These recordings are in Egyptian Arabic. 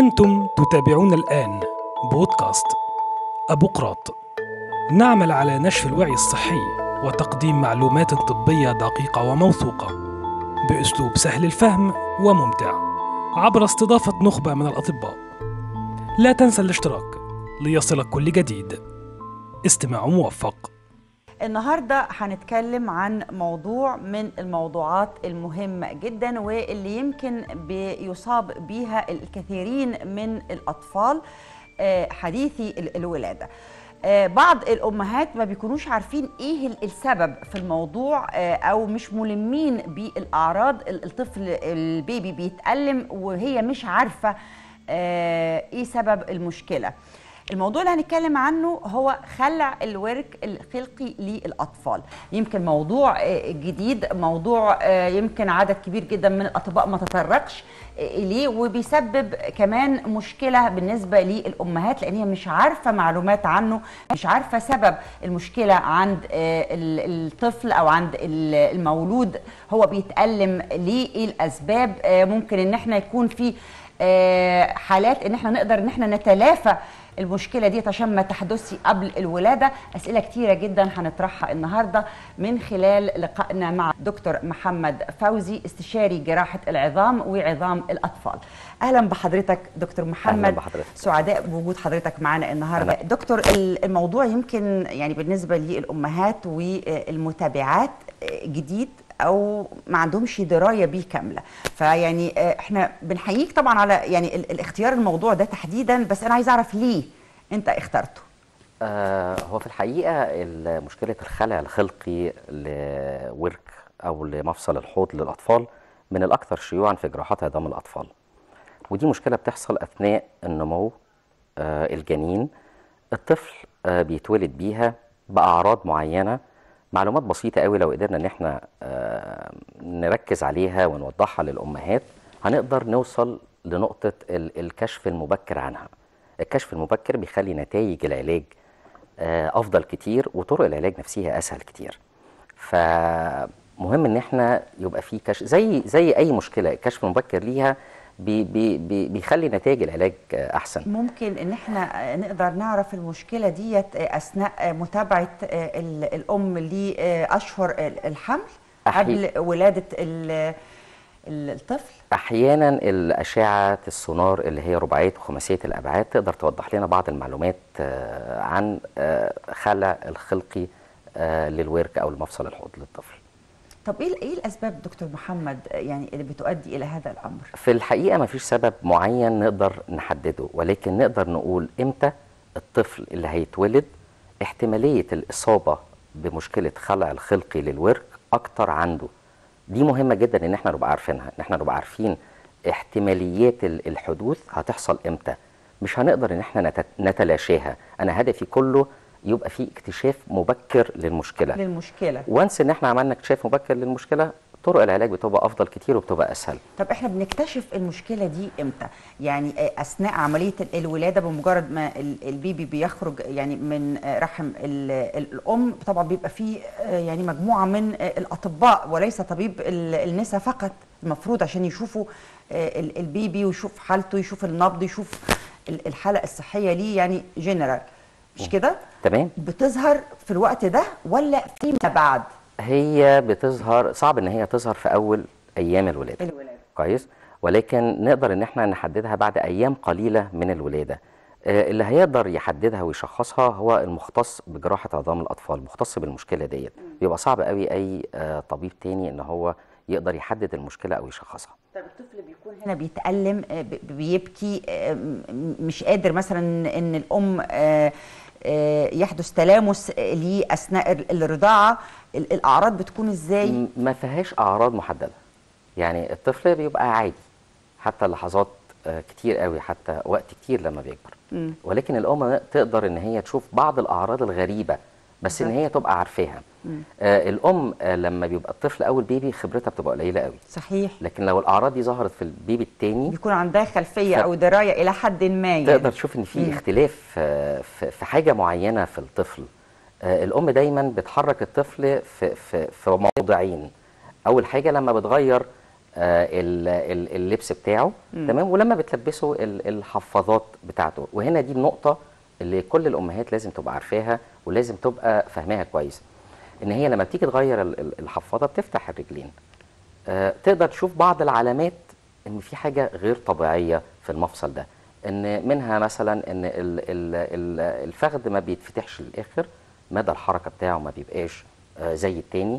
أنتم تتابعون الآن بودكاست أبوقراط نعمل على نشر الوعي الصحي وتقديم معلومات طبية دقيقة وموثوقة بأسلوب سهل الفهم وممتع عبر استضافة نخبة من الأطباء لا تنسى الاشتراك ليصلك كل جديد استماع موفق النهارده هنتكلم عن موضوع من الموضوعات المهمة جدا واللي يمكن بيصاب بيها الكثيرين من الأطفال آه، حديثي ال- الولادة آه، بعض الأمهات ما بيكونوش عارفين إيه ال- السبب في الموضوع آه، أو مش ملمين بالأعراض ال- الطفل البيبي بيتألم وهي مش عارفة آه، إيه سبب المشكلة الموضوع اللي هنتكلم عنه هو خلع الورك الخلقي للاطفال يمكن موضوع آه، جديد موضوع آه، يمكن عدد كبير جدا من الاطباء ما تطرقش آه، اليه وبيسبب كمان مشكله بالنسبه للامهات لان هي مش عارفه معلومات عنه مش عارفه سبب المشكله عند آه، ال- الطفل او عند ال- المولود هو بيتالم ليه ايه الاسباب آه، ممكن ان احنا يكون في آه، حالات ان احنا نقدر ان احنا نتلافى المشكله دي عشان ما تحدثش قبل الولاده اسئله كتيره جدا هنطرحها النهارده من خلال لقائنا مع دكتور محمد فوزي استشاري جراحه العظام وعظام الاطفال اهلا بحضرتك دكتور محمد أهلاً بحضرتك. سعداء بوجود حضرتك معنا النهارده أهلاً. دكتور ال- الموضوع يمكن يعني بالنسبه للامهات والمتابعات جديد او ما عندهمش درايه بيه كامله فيعني آه، احنا بنحييك طبعا على يعني ال- الاختيار الموضوع ده تحديدا بس انا عايز اعرف ليه انت اخترته آه هو في الحقيقة ال- مشكلة الخلع الخلقي لورك أو لمفصل الحوض للأطفال من الأكثر شيوعا في جراحات عظام الأطفال ودي مشكلة بتحصل أثناء النمو آه الجنين الطفل آه بيتولد بيها بأعراض معينة معلومات بسيطة قوي لو قدرنا إن احنا آه نركز عليها ونوضحها للأمهات هنقدر نوصل لنقطة ال- الكشف المبكر عنها الكشف المبكر بيخلي نتائج العلاج آه، افضل كتير وطرق العلاج نفسها اسهل كتير فمهم ان احنا يبقى في كشف زي زي اي مشكله الكشف المبكر ليها بي بي بي بيخلي نتائج العلاج آه، احسن ممكن ان احنا نقدر نعرف المشكله ديت اثناء متابعه ال- الام لاشهر الحمل أحي- قبل ولاده ال- ال- الطفل احيانا الاشعه السونار اللي هي رباعيه وخماسيه الابعاد تقدر توضح لنا بعض المعلومات آه، عن آه، خلع الخلقي آه، للورك او المفصل الحوض للطفل طب ايه ايه الاسباب دكتور محمد يعني اللي بتؤدي الى هذا الامر في الحقيقة مفيش سبب معين نقدر نحدده ولكن نقدر نقول امتى الطفل اللي هيتولد احتمالية الإصابة بمشكلة خلع الخلقي للورك أكتر عنده دي مهمة جدا إن احنا نبقى عارفينها إن احنا نبقى عارفين احتماليات ال- الحدوث هتحصل امتى مش هنقدر إن احنا نت- نتلاشاها أنا هدفي كله يبقى في اكتشاف مبكر للمشكلة للمشكله وانس ان احنا عملنا اكتشاف مبكر للمشكله طرق العلاج بتبقى افضل كتير وبتبقى اسهل طب احنا بنكتشف المشكله دي امتى يعني آه، اثناء عمليه ال- الولاده بمجرد ما ال- البيبي بيخرج يعني من آه، رحم ال- ال- الام طبعا بيبقى فيه آه، يعني مجموعه من آه، الاطباء وليس طبيب ال- النساء فقط المفروض عشان يشوفوا آه، ال- البيبي ويشوف حالته يشوف النبض يشوف ال- الحاله الصحيه ليه يعني جنرال مش كده تمام بتظهر في الوقت ده ولا فيما بعد هي بتظهر صعب ان هي تظهر في اول ايام الولاده الولاده كويس ولكن نقدر ان احنا نحددها بعد ايام قليله من الولاده آه، اللي هيقدر يحددها ويشخصها هو المختص بجراحه عظام الاطفال مختص بالمشكله ديت بيبقى صعب قوي اي آه، طبيب تاني ان هو يقدر يحدد المشكله او يشخصها طب الطفل بيكون هنا بيتألم آه، ب- بيبكي آه، م- مش قادر مثلا ان الام آه، آه، يحدث تلامس آه، ليه اثناء ال- الرضاعه ال- الاعراض بتكون ازاي م- ما فيهاش اعراض محدده يعني الطفل بيبقى عادي حتى لحظات آه، كتير قوي حتى وقت كتير لما بيكبر مم. ولكن الام تقدر ان هي تشوف بعض الاعراض الغريبه بس ان هي تبقى عارفاها آه الام آه لما بيبقى الطفل اول بيبي خبرتها بتبقى قليله قوي صحيح لكن لو الاعراض دي ظهرت في البيبي التاني بيكون عندها خلفيه ف- او درايه الى حد ما يعني تقدر تشوف ان في مم. اختلاف آه، في في حاجه معينه في الطفل آه، الام دايما بتحرك الطفل في في في موضعين اول حاجه لما بتغير آه، ال- ال- اللبس بتاعه تمام ولما بتلبسه ال- الحفاضات بتاعته وهنا دي النقطه اللي كل الامهات لازم تبقى عارفاها ولازم تبقى فاهماها كويس ان هي لما بتيجي تغير ال- ال- الحفاضه بتفتح الرجلين آه، تقدر تشوف بعض العلامات ان في حاجه غير طبيعيه في المفصل ده ان منها مثلا ان ال- ال- ال- الفخذ ما بيتفتحش للاخر مدى الحركه بتاعه ما بيبقاش آه، زي التاني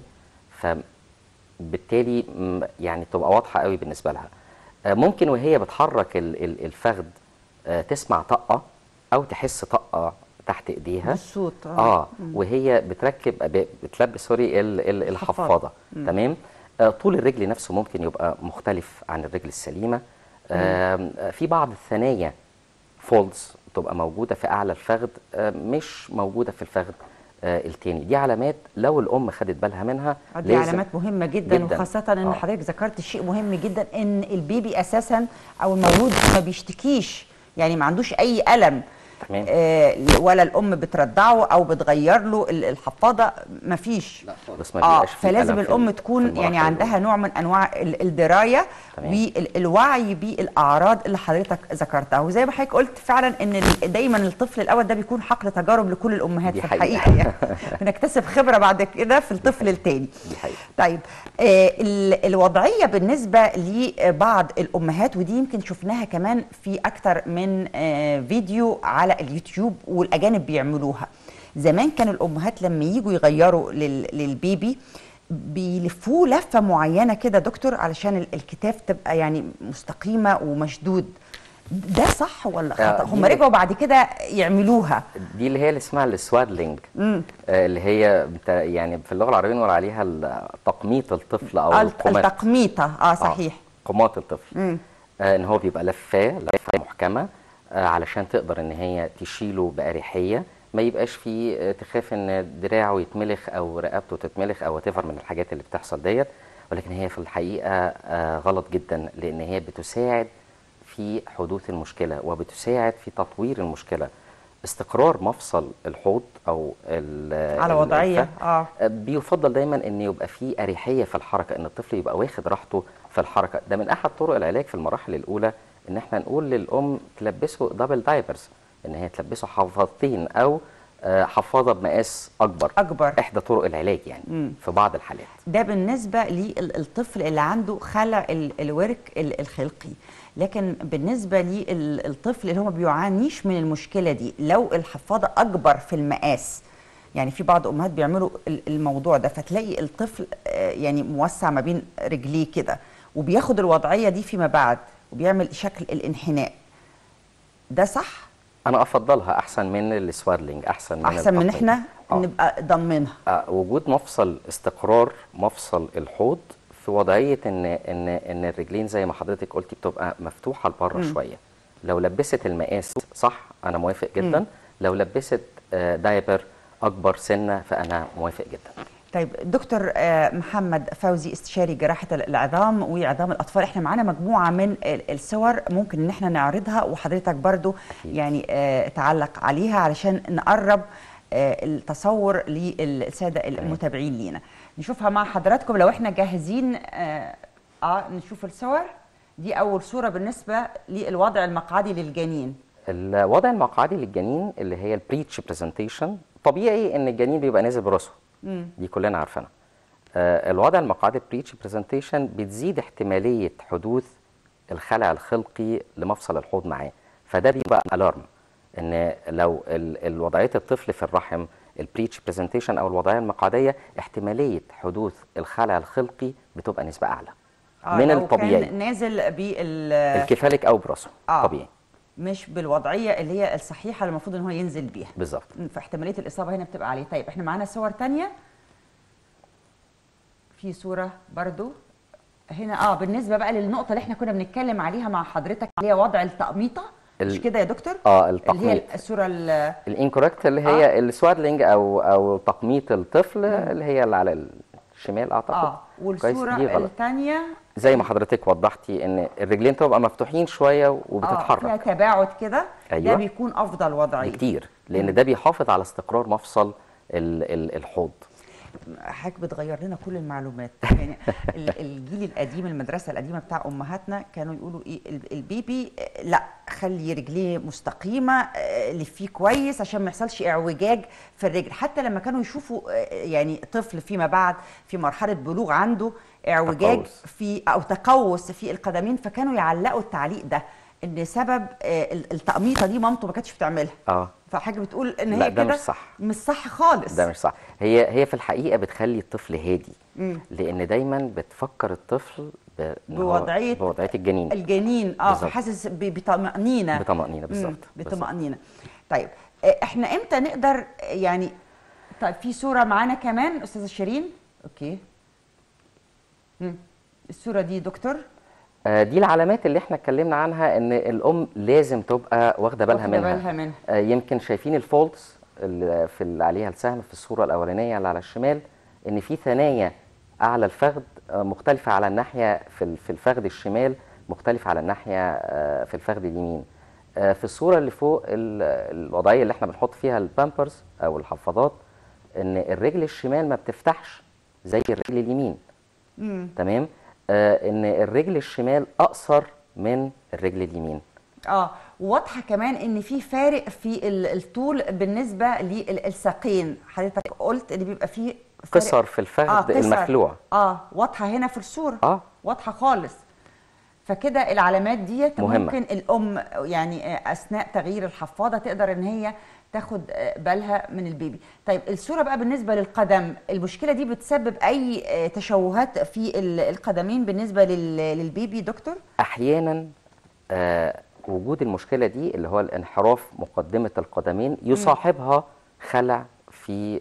فبالتالي م- يعني تبقى واضحه قوي بالنسبه لها آه، ممكن وهي بتحرك ال- ال- الفخذ آه، تسمع طقه او تحس طقه تحت ايديها بالصوت اه وهي بتركب ب- بتلبس سوري ال- ال- الحفاضة. الحفاضه تمام آه طول الرجل نفسه ممكن يبقى مختلف عن الرجل السليمه آم، آه في بعض الثنايا فولدز تبقى موجوده في اعلى الفخذ آه مش موجوده في الفخذ آه التاني دي علامات لو الام خدت بالها منها دي علامات مهمة جدا, جداً. وخاصة ان آه. حضرتك ذكرت شيء مهم جدا ان البيبي اساسا او المولود ما بيشتكيش يعني ما عندوش اي الم تمام. آه ولا الام بترضعه او بتغير له ال- الحفاضه ما فيش لا خالص ما اه بيبقاش فيه فلازم ألم في الام ال- في تكون المراحل يعني عندها الأولى. نوع من انواع ال- الدرايه تمام. والوعي بالاعراض اللي حضرتك ذكرتها وزي ما حضرتك قلت فعلا ان ال- دايما الطفل الاول ده بيكون حقل تجارب لكل الامهات دي في حقيقة. الحقيقه يعني بنكتسب خبره بعد كده في الطفل التاني دي حقيقة. طيب آه ال- الوضعيه بالنسبه لبعض الامهات ودي يمكن شفناها كمان في اكتر من آه فيديو على اليوتيوب والاجانب بيعملوها زمان كان الامهات لما يجوا يغيروا لل- للبيبي بيلفوه لفه معينه كده دكتور علشان ال- الكتاف تبقى يعني مستقيمه ومشدود ده صح ولا آه، خطا دي هم اللي- رجعوا بعد كده يعملوها دي اللي هي اللي اسمها السوادلينج آه اللي هي بتا- يعني في اللغه العربيه نقول عليها ال- تقميط الطفل او الت- القماش التقميطه اه صحيح قماط الطفل آه ان هو بيبقى لفاه لفه محكمه آه علشان تقدر ان هي تشيله باريحيه ما يبقاش فيه آه تخاف ان دراعه يتملخ او رقبته تتملخ او whatever من الحاجات اللي بتحصل ديت ولكن هي في الحقيقه آه غلط جدا لان هي بتساعد في حدوث المشكله وبتساعد في تطوير المشكله استقرار مفصل الحوض او ال- على ال- وضعية، الفخذ آه. بيفضل دايما ان يبقى في اريحيه في الحركه ان الطفل يبقى واخد راحته في الحركه ده من احد طرق العلاج في المراحل الاولى ان احنا نقول للام تلبسه دبل دايبرز ان هي تلبسه حفاضتين او آه، حفاضه بمقاس اكبر أكبر. احدى طرق العلاج يعني في بعض الحالات ده بالنسبة للطفل اللي عنده خلع ال- الورك ال- الخلقي لكن بالنسبة للطفل اللي هو ما بيعانيش من المشكلة دي لو الحفاضة أكبر في المقاس يعني في بعض أمهات بيعملوا ال- الموضوع ده فتلاقي الطفل آه، يعني موسع ما بين رجليه كده وبياخد الوضعية دي فيما بعد وبيعمل شكل الانحناء ده صح؟ انا افضلها احسن من السوادلينج احسن من أحسن من التقميط. إحنا آه. نبقى ضامنينها آه، وجود مفصل استقرار مفصل الحوض في وضعيه ان ان ان الرجلين زي ما حضرتك قلتي بتبقى مفتوحه لبره شويه لو لبست المقاس صح انا موافق جدا لو لبست آه، دايبر اكبر سنه فانا موافق جدا طيب دكتور آه، محمد فوزي استشاري جراحة العظام وعظام الأطفال احنا معانا مجموعة من ال- الصور ممكن ان احنا نعرضها وحضرتك برضو يعني آه، تعلق عليها علشان نقرب آه، التصور للسادة المتابعين لينا نشوفها مع حضراتكم لو احنا جاهزين اه آه، نشوف الصور دي أول صورة بالنسبة للوضع المقعدي للجنين الوضع المقعدي للجنين اللي هي البريتش برزنتيشن طبيعي ان الجنين بيبقى نازل براسه دي كلنا عارفينها آه الوضع المقعدي البريتش برزنتيشن بتزيد احتماليه حدوث الخلع الخلقي لمفصل الحوض معاه فده بيبقى الارم ان لو ال- ال- وضعيه الطفل في الرحم البريتش برزنتيشن او الوضعيه المقعديه احتماليه حدوث الخلع الخلقي بتبقى نسبه اعلى آه، من لو الطبيعي كان نازل بال الكفالك او براسه آه. طبيعي مش بالوضعيه اللي هي الصحيحه اللي المفروض ان هو ينزل بيها بالظبط م، فاحتماليه الاصابه هنا بتبقى عاليه طيب احنا معانا صور تانية في صوره برضو هنا اه بالنسبه بقى للنقطه اللي احنا كنا بنتكلم عليها مع حضرتك اللي هي وضع التقميطه مش ال- كده يا دكتور اه اللي التقميط هي الصوره ال- الانكوركت اللي هي آه. السوادلينج او او تقميط الطفل اللي هي اللي على الشمال اعتقد اه كويس والصوره دي غلط الثانيه زي ما حضرتك وضحتي ان الرجلين تبقى مفتوحين شويه اه فيها وبتتحرك تباعد كده ده أيوة. بيكون افضل وضعيه بكتير لان ده بيحافظ على استقرار مفصل ال- ال- الحوض حضرتك بتغير لنا كل المعلومات يعني ال- الجيل القديم المدرسه القديمه بتاع امهاتنا كانوا يقولوا ايه ال- البيبي آه، لا خلي رجليه مستقيمه آه، لفيه كويس عشان ما يحصلش اعوجاج في الرجل حتى لما كانوا يشوفوا آه، يعني طفل فيما بعد في مرحله بلوغ عنده اعوجاج تقوس. في او تقوس في القدمين فكانوا يعلقوا التعليق ده ان سبب آه، ال- التقميطه دي مامته ما كانتش بتعملها اه فحاجه بتقول ان لا، هي ده كده مش صح. مش صح خالص ده مش صح هي هي في الحقيقه بتخلي الطفل هادي مم. لان دايما بتفكر الطفل ب... إن هو- بوضعية بوضعيه الجنين الجنين اه بالظبط. فحاسس ب- بطمأنينة بطمأنينة، بالظبط، مم، بالظبط. بطمأنينة طيب آه، احنا امتى نقدر آه، يعني طيب في صورة معانا كمان استاذة شيرين اوكي مم. الصورة دي دكتور آه، دي العلامات اللي احنا اتكلمنا عنها ان الام لازم تبقى واخده بالها واخدة منها بالها منها. آه، يمكن شايفين الفولدز اللي في اللي عليها السهم في الصوره الاولانيه اللي على الشمال ان في ثنايا اعلى الفخذ آه، مختلفه على الناحيه في ال- في الفخذ الشمال مختلفه على الناحيه آه، في الفخذ اليمين آه، في الصوره اللي فوق ال- الوضعيه اللي احنا بنحط فيها البامبرز او الحفاضات ان الرجل الشمال ما بتفتحش زي الرجل اليمين تمام آه ان الرجل الشمال اقصر من الرجل اليمين اه واضحه كمان ان في فارق في ال- الطول بالنسبه للساقين حضرتك قلت ان بيبقى فيه فارق- قصر في الفخذ قصر. المخلوع. اه واضحه هنا في الصوره آه. واضحه خالص فكده العلامات ديت مهمة. ممكن الام يعني آه، اثناء تغيير الحفاضه تقدر ان هي تاخد آه، بالها من البيبي طيب الصوره بقى بالنسبه للقدم المشكله دي بتسبب اي آه، تشوهات في ال- القدمين بالنسبه لل- للبيبي دكتور احيانا آه وجود المشكله دي اللي هو الانحراف مقدمه القدمين يصاحبها خلع في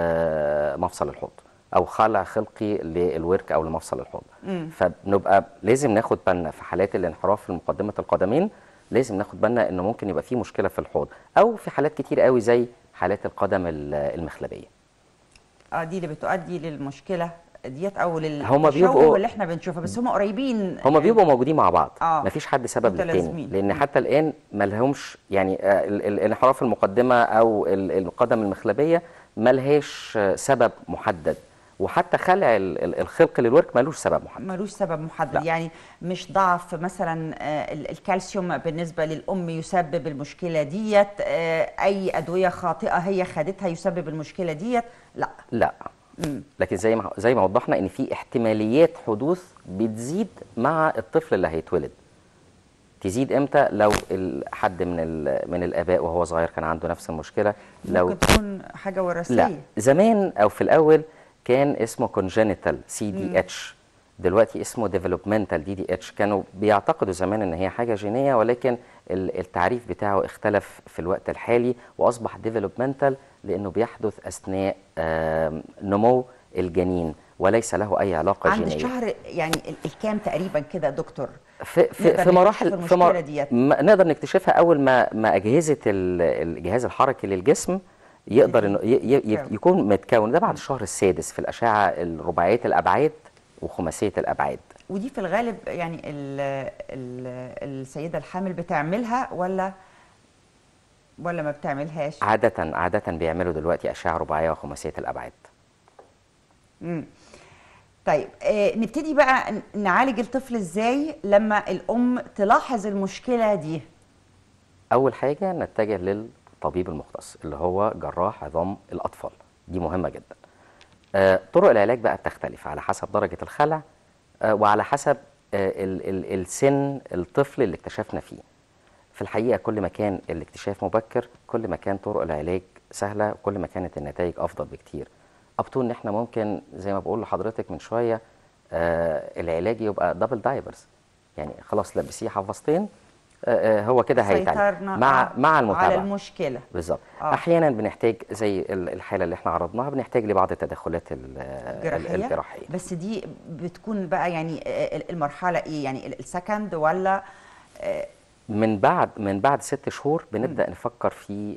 آه مفصل الحوض او خلع خلقي للورك او لمفصل الحوض فبنبقى لازم ناخد بالنا في حالات الانحراف في مقدمه القدمين لازم ناخد بالنا انه ممكن يبقى في مشكله في الحوض او في حالات كتير قوي زي حالات القدم ال- المخلبيه اه دي اللي بتؤدي للمشكله ديت او هما للتشوه بيبقوا- اللي احنا بنشوفها بس هم قريبين هما بيبقوا موجودين مع بعض آه. مفيش حد سبب للتاني متلازمين. لان مم. حتى الان ما لهمش يعني آه، ال- ال- الانحراف المقدمه او ال- القدم المخلبيه ما لهاش آه، سبب محدد وحتى خلع ال- ال- الخلق للورك ملوش سبب محدد ملوش سبب محدد لا. يعني مش ضعف مثلا آه، ال- الكالسيوم بالنسبه للام يسبب المشكله ديت آه، اي ادويه خاطئه هي خدتها يسبب المشكله ديت لا لا لكن زي ما زي ما وضحنا ان في احتماليات حدوث بتزيد مع الطفل اللي هيتولد تزيد امتى لو ال- حد من ال- من الاباء وهو صغير كان عنده نفس المشكله لو ممكن تكون حاجه وراثيه لا زمان او في الاول كان اسمه congenital سي دي اتش دلوقتي اسمه developmental دي دي اتش كانوا بيعتقدوا زمان ان هي حاجه جينيه ولكن ال- التعريف بتاعه اختلف في الوقت الحالي واصبح developmental لانه بيحدث اثناء آم، نمو الجنين وليس له اي علاقه عند جينيه الشهر يعني ال- الكام تقريبا كده يا دكتور في نقدر في, في نكتشف مراحل في المشكلة مر... ديت. ما نقدر نكتشفها اول ما ما اجهزه ال- الجهاز الحركي للجسم يقدر انه ي... ي... ي- يتكون. يكون متكون ده بعد الشهر السادس في الاشعه الرباعيه الابعاد وخماسيه الابعاد ودي في الغالب يعني ال ال السيده الحامل بتعملها ولا ولا ما بتعملهاش عاده عاده بيعملوا دلوقتي اشعه رباعيه وخماسيه الابعاد مم. طيب آه نبتدي بقى ن- نعالج الطفل ازاي لما الام تلاحظ المشكله دي اول حاجه نتجه للطبيب المختص اللي هو جراح عظام الاطفال دي مهمه جدا آه، طرق العلاج بقى بتختلف على حسب درجه الخلع آه، وعلى حسب آه، ال- ال- السن الطفل اللي اكتشفنا فيه في الحقيقه كل ما كان الاكتشاف مبكر كل ما كان طرق العلاج سهله وكل ما كانت النتائج افضل بكتير ابتو ان احنا ممكن زي ما بقول لحضرتك من شويه آه العلاج يبقى دبل دايبرز يعني خلاص لبسيه حفاظتين آه آه هو كده هيتعالج سيطرنا مع آه، مع المتابعه على المشكله بالظبط آه. احيانا بنحتاج زي ال- الحاله اللي احنا عرضناها بنحتاج لبعض التدخلات ال- ال- الجراحيه الجراحيه بس دي بتكون بقى يعني آه، المرحله ايه يعني ال- السكند ولا آه، من بعد من بعد ست شهور بنبدا نفكر في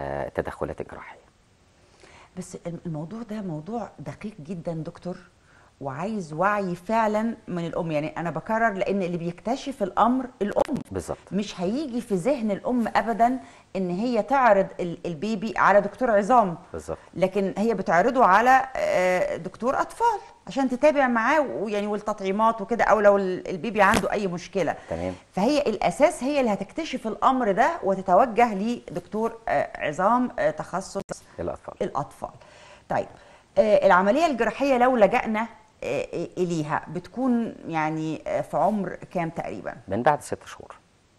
التدخلات الجراحيه بس الم- الموضوع ده موضوع دقيق جدا دكتور وعايز وعي فعلا من الام يعني انا بكرر لان اللي بيكتشف الامر الام بالظبط مش هيجي في ذهن الام ابدا ان هي تعرض ال- البيبي على دكتور عظام بالظبط لكن هي بتعرضه على آه، دكتور اطفال عشان تتابع معاه ويعني والتطعيمات وكده او لو ال- البيبي عنده اي مشكله تمام فهي الاساس هي اللي هتكتشف الامر ده وتتوجه لدكتور آه، عظام آه، تخصص الاطفال الاطفال طيب آه، العمليه الجراحيه لو لجأنا آه، اليها بتكون يعني آه، في عمر كام تقريبا من بعد ست شهور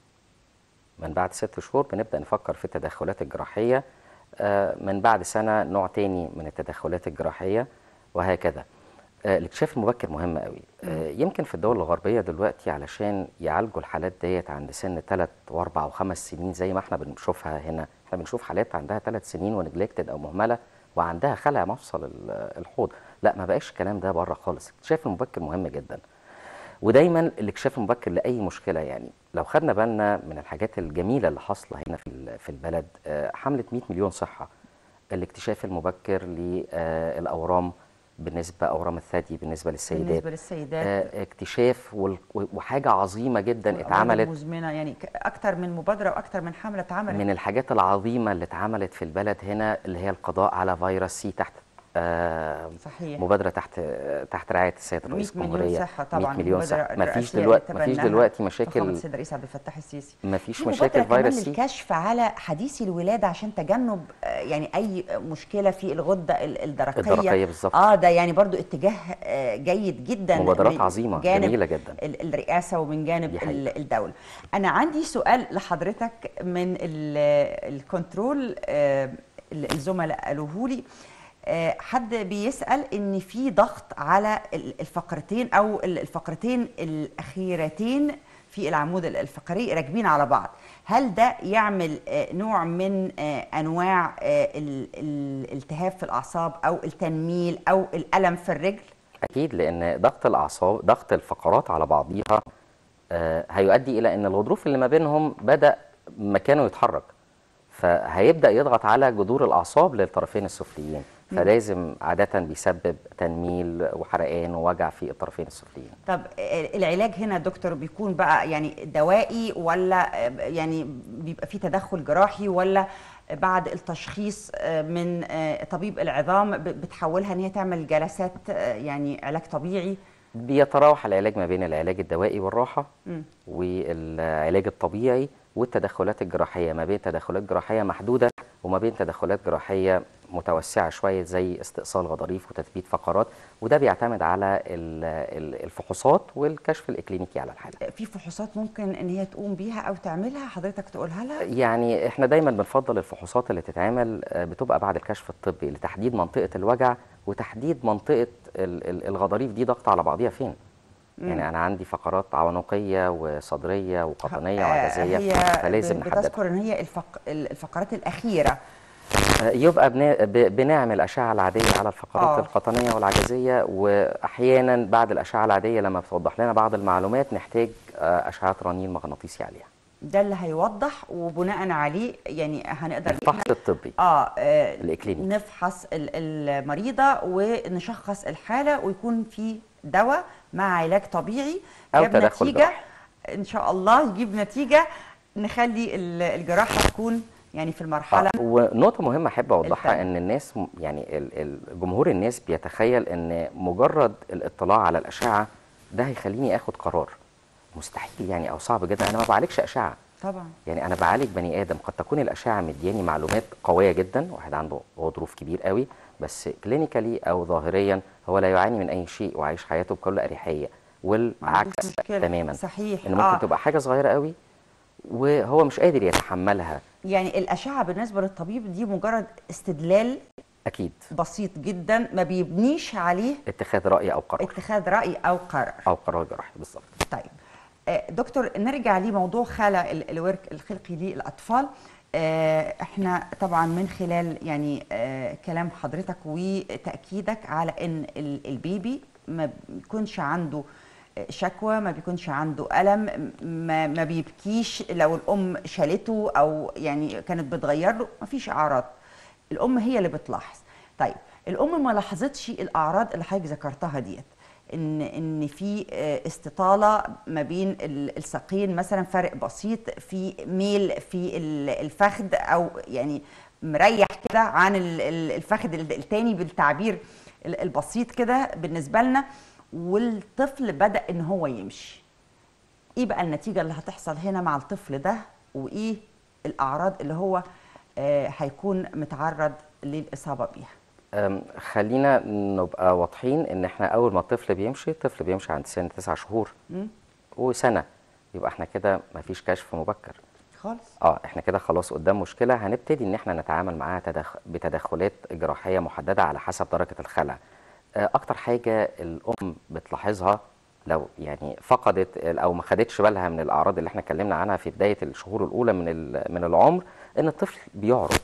من بعد ست شهور بنبدأ نفكر في التدخلات الجراحية آه، من بعد سنة نوع تاني من التدخلات الجراحية وهكذا آه، الاكتشاف المبكر مهم قوي آه، يمكن في الدول الغربية دلوقتي علشان يعالجوا الحالات ديت عند سن ثلاث واربع وخمس سنين زي ما احنا بنشوفها هنا احنا بنشوف حالات عندها ثلاث سنين ونجلكتد او مهملة وعندها خلع مفصل ال- الحوض لا ما بقاش الكلام ده بره خالص الاكتشاف المبكر مهم جدا ودايما الاكتشاف المبكر لاي مشكله يعني لو خدنا بالنا من الحاجات الجميله اللي حاصله هنا في ال- في البلد آه، حمله 100 مليون صحه الاكتشاف المبكر للاورام بالنسبه اورام الثدي بالنسبه للسيدات بالنسبه للسيدات آه، اكتشاف وال- وحاجه عظيمه جدا والأمراض اتعملت المزمنه يعني ك- اكتر من مبادره واكتر من حمله اتعملت من الحاجات العظيمه اللي اتعملت في البلد هنا اللي هي القضاء على فيروس سي تحت آه، صحيح مبادره تحت تحت رعايه السيد 100 رئيس مليون الجمهوريه صحه طبعا 100 مليون المبادرة صحه ما فيش الرئاسية دلوقتي اللي ما فيش تبناها دلوقتي فخامة مشاكل السيد الرئيس عبد الفتاح السيسي ما فيش في مشاكل مبادرة كمان فيروس سي للكشف على حديثي الولادة عشان تجنب آه، يعني أي مشكلة في الغدة ال- الدرقية الدرقية بالظبط. اه ده يعني برضو اتجاه آه، جيد جدا مبادرات من عظيمة، جانب جميلة جدا. ال- الرئاسة ومن جانب دي حقيقة. ال- الدولة أنا عندي سؤال لحضرتك من ال- الكنترول آه، ال- الزملاء قالوه لي آه، حد بيسأل إن في ضغط على ال- الفقرتين أو ال- الفقرتين الأخيرتين في العمود ال- الفقري راكبين على بعض هل ده يعمل آه، نوع من آه، أنواع آه، ال- ال- الالتهاب في الأعصاب أو التنميل أو الألم في الرجل؟ اكيد لان ضغط الاعصاب ضغط الفقرات على بعضيها آه، هيؤدي الى ان الغضروف اللي ما بينهم بدا مكانه يتحرك فهيبدا يضغط على جذور الاعصاب للطرفين السفليين فلازم عاده بيسبب تنميل وحرقان ووجع في الطرفين السفليين طب آه، العلاج هنا يا دكتور بيكون بقى يعني دوائي ولا آه، يعني بيبقى في تدخل جراحي ولا بعد التشخيص آه، من آه، طبيب العظام ب- بتحولها ان هي تعمل جلسات آه، يعني علاج طبيعي بيتراوح العلاج ما بين العلاج الدوائي والراحه مم. والعلاج الطبيعي والتدخلات الجراحيه ما بين تدخلات جراحيه محدوده وما بين تدخلات جراحيه متوسعه شويه زي استئصال غضاريف وتثبيت فقرات وده بيعتمد على ال- ال- الفحوصات والكشف الاكلينيكي على الحاله في فحوصات ممكن ان هي تقوم بيها او تعملها حضرتك تقولها لها يعني احنا دايما بنفضل الفحوصات اللي تتعمل آه، بتبقى بعد الكشف الطبي لتحديد منطقه الوجع وتحديد منطقه ال- ال- الغضاريف دي ضغط على بعضيها فين يعني انا عندي فقرات عنقيه وصدريه وقطنيه آه، وعجزيه هي فلازم ب- نحددها بتذكر ان هي الفق... الفقرات الاخيره آه، يبقى بن- ب- بنعمل أشعة العادية على الفقرات آه. القطنية والعجزية وأحيانا بعد الأشعة العادية لما بتوضح لنا بعض المعلومات نحتاج آه، أشعات رنين مغناطيسي عليها ده اللي هيوضح وبناء عليه يعني هنقدر الفحص الطبي اه, آه الإكلينيكي. نفحص ال- المريضه ونشخص الحاله ويكون في دواء مع علاج طبيعي أو جاب تدخل نتيجه جراحي. ان شاء الله يجيب نتيجه نخلي ال- الجراحه تكون يعني في المرحله آه، ونقطة مهمة أحب أوضحها الفن. إن الناس م- يعني ال- ال- جمهور الناس بيتخيل إن مجرد الاطلاع على الأشعة ده هيخليني آخد قرار مستحيل يعني أو صعب جدا أنا ما بعالجش أشعة طبعا يعني انا بعالج بني ادم قد تكون الاشعه مدياني معلومات قويه جدا واحد عنده غضروف كبير قوي بس كلينيكالي او ظاهريا هو لا يعاني من اي شيء وعايش حياته بكل اريحيه ما عندوش والعكس مشكلة. تماما صحيح ان ممكن آه. تبقى حاجه صغيره قوي وهو مش قادر يتحملها يعني الاشعه بالنسبه للطبيب دي مجرد استدلال اكيد بسيط جدا ما بيبنيش عليه اتخاذ راي او قرار اتخاذ راي او قرار او قرار جراحي بالظبط طيب آه، دكتور نرجع لموضوع خلع ال- الورك الخلقي للاطفال آه، احنا طبعا من خلال يعني آه، كلام حضرتك وتاكيدك على ان ال- البيبي ما بيكونش عنده آه، شكوى ما بيكونش عنده الم ما, ما بيبكيش لو الام شالته او يعني كانت بتغير له ما فيش اعراض الام هي اللي بتلاحظ طيب الام ما لاحظتش الاعراض اللي حضرتك ذكرتها ديت ان ان في آه، استطاله ما بين ال- الساقين مثلا فرق بسيط في ميل في ال- الفخذ او يعني مريح كده عن ال- ال- الفخذ ال- التاني بالتعبير ال- البسيط كده بالنسبه لنا والطفل بدا ان هو يمشي ايه بقى النتيجه اللي هتحصل هنا مع الطفل ده وايه الاعراض اللي هو آه، هيكون متعرض للاصابه بيها أم، خلينا نبقى واضحين ان احنا اول ما الطفل بيمشي الطفل بيمشي عند سن تسع شهور وسنه يبقى احنا كده مفيش كشف مبكر خالص اه احنا كده خلاص قدام مشكله هنبتدي ان احنا نتعامل معاها تدخ... بتدخلات جراحيه محدده على حسب درجه الخلع آه، اكتر حاجه الام بتلاحظها لو يعني فقدت ال- او ما خدتش بالها من الاعراض اللي احنا اتكلمنا عنها في بدايه الشهور الاولى من ال- من العمر ان الطفل بيعرج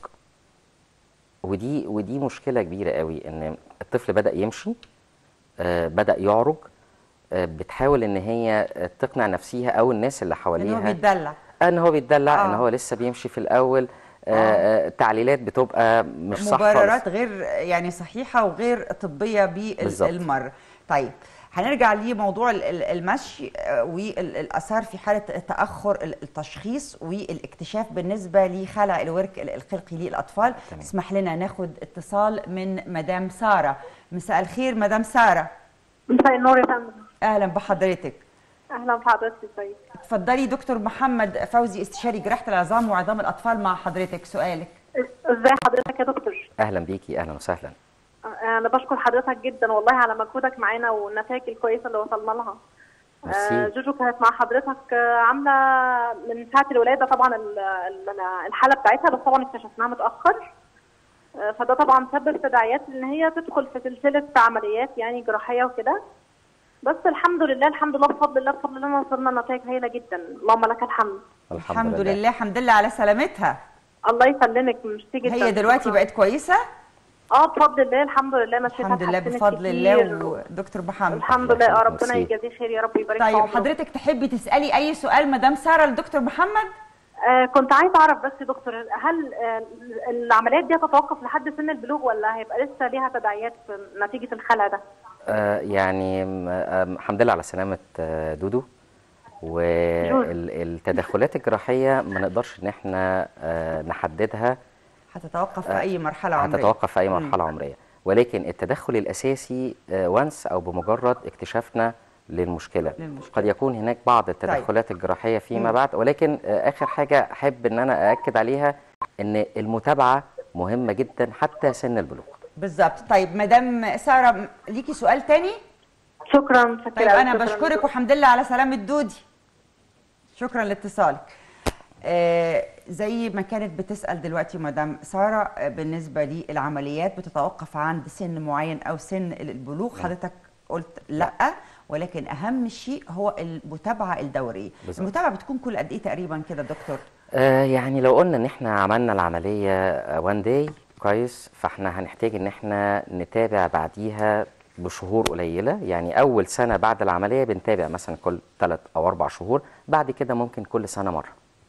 ودي ودي مشكله كبيره قوي ان الطفل بدا يمشي آه، بدا يعرج آه، بتحاول ان هي آه، تقنع نفسها او الناس اللي ان هو حواليها بيتدلع ان هو بيتدلع آه. ان هو لسه بيمشي في الاول آه. آه تعليلات بتبقى مش صح مبررات خالص. غير يعني صحيحه وغير طبيه بالظبط. بالمره طيب هنرجع لموضوع ال- ال- المشي آه، والاثار في حاله تاخر ال- التشخيص والاكتشاف بالنسبه لخلع الورك ال- الخلقي للاطفال تمام. اسمح لنا ناخد اتصال من مدام ساره مساء الخير مدام ساره مساء النور يا فندم اهلا بحضرتك اهلا بحضرتك ازيك اتفضلي دكتور محمد فوزي استشاري جراحه العظام وعظام الاطفال مع حضرتك سؤالك ازاي حضرتك يا دكتور اهلا بيكي اهلا وسهلا انا بشكر حضرتك جدا والله على مجهودك معانا والنتائج الكويسه اللي وصلنا لها ميرسي. آه، جوجو كانت مع حضرتك آه، عامله من ساعه الولاده طبعا ال- ال- الحاله بتاعتها بس طبعا اكتشفناها متاخر آه، فده طبعا سبب تداعيات ان هي تدخل في سلسله عمليات يعني جراحيه وكده بس الحمد لله الحمد لله بفضل الله بفضل الله وصلنا لنتائج هايله جدا اللهم لك الحمد الحمد لله الحمد لله على سلامتها الله يسلمك ميرسي جدا هي دلوقتي شكراً. بقت كويسه اه بفضل الله الحمد لله مشيتها الحمد لله اتحسنت بفضل كتير. الله ودكتور محمد الحمد لله اه ربنا ميرسي. يجازيه خير يا رب يبارك في طيب عمره. حضرتك تحبي تسالي اي سؤال مدام ساره لدكتور محمد آه كنت عايزه اعرف بس يا دكتور هل آه العمليات دي هتتوقف لحد سن البلوغ ولا هيبقى لسه ليها تداعيات نتيجه الخلع ده؟ آه يعني م- آه الحمد لله على سلامه آه دودو والتدخلات الجراحيه ما نقدرش ان احنا آه نحددها هتتوقف في اي مرحله عمريه هتتوقف في اي مرحله عمريه ولكن التدخل الاساسي وانس او بمجرد اكتشافنا للمشكله للمشكلة. قد يكون هناك بعض التدخلات الجراحيه فيما بعد ولكن آه، اخر حاجه احب ان انا ااكد عليها ان المتابعه مهمه جدا حتى سن البلوغ بالظبط طيب مدام ساره م- ليكي سؤال تاني شكرا شكرا طيب انا شكراً. بشكرك والحمد لله على سلامه دودي شكرا لاتصالك آه زي ما كانت بتسال دلوقتي مدام ساره آه، بالنسبه للعمليات بتتوقف عند سن معين او سن البلوغ حضرتك قلت لا ولكن اهم شيء هو المتابعه الدوريه بالظبط. المتابعه بتكون كل قد ايه تقريبا كده دكتور آه يعني لو قلنا ان احنا عملنا العمليه وان داي كويس فاحنا هنحتاج ان احنا نتابع بعديها بشهور قليله يعني اول سنه بعد العمليه بنتابع مثلا كل ثلاث او اربع شهور بعد كده ممكن كل سنه مره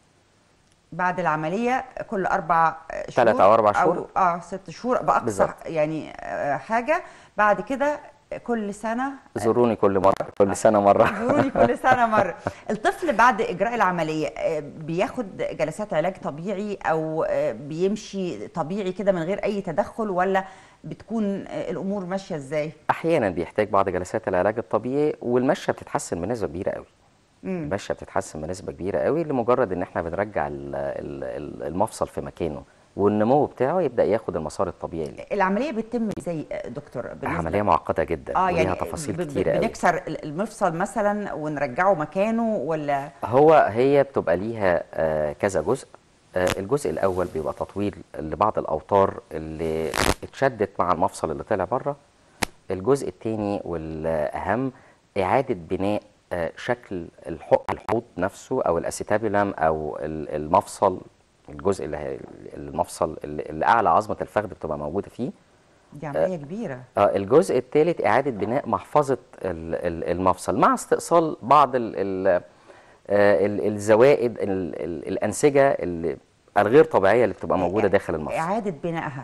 بعد العمليه كل اربع شهور تلات أو أربع شهور. او اه ست شهور باقصى بالظبط. يعني آه حاجه بعد كده كل سنه زوروني كل مره كل سنه مره زوروني كل سنه مره الطفل بعد اجراء العمليه آه، بياخد جلسات علاج طبيعي او آه، بيمشي طبيعي كده من غير اي تدخل ولا بتكون آه، الامور ماشيه ازاي احيانا بيحتاج بعض جلسات العلاج الطبيعي والمشيه بتتحسن بنسبه كبيره قوي المشيه بتتحسن بنسبه كبيره قوي لمجرد ان احنا بنرجع ال- ال- ال- المفصل في مكانه والنمو بتاعه يبدا ياخد المسار الطبيعي ليه العمليه بتتم ازاي آه، دكتور بالنسبة عمليه معقده جدا اه وليها يعني تفاصيل ب- ب- كتيره قوي بنكسر ال- المفصل مثلا ونرجعه مكانه ولا هو هي بتبقى ليها آه، كذا جزء آه، الجزء الاول بيبقى تطويل لبعض الاوتار اللي اتشدت مع المفصل اللي طلع بره الجزء الثاني والاهم اعاده بناء آه، شكل الحق الحوض نفسه او الاسيتابيولم او ال- المفصل الجزء اللي هي المفصل اللي اللي اعلى عظمه الفخذ بتبقى موجوده فيه دي عمليه كبيره آه، الجزء الثالث إعادة بناء محفظة ال- ال- المفصل مع استئصال بعض ال ال آه، ال- الزوائد ال- ال- الأنسجة اللي الغير طبيعية اللي بتبقى موجودة داخل المفصل اعاده بنائها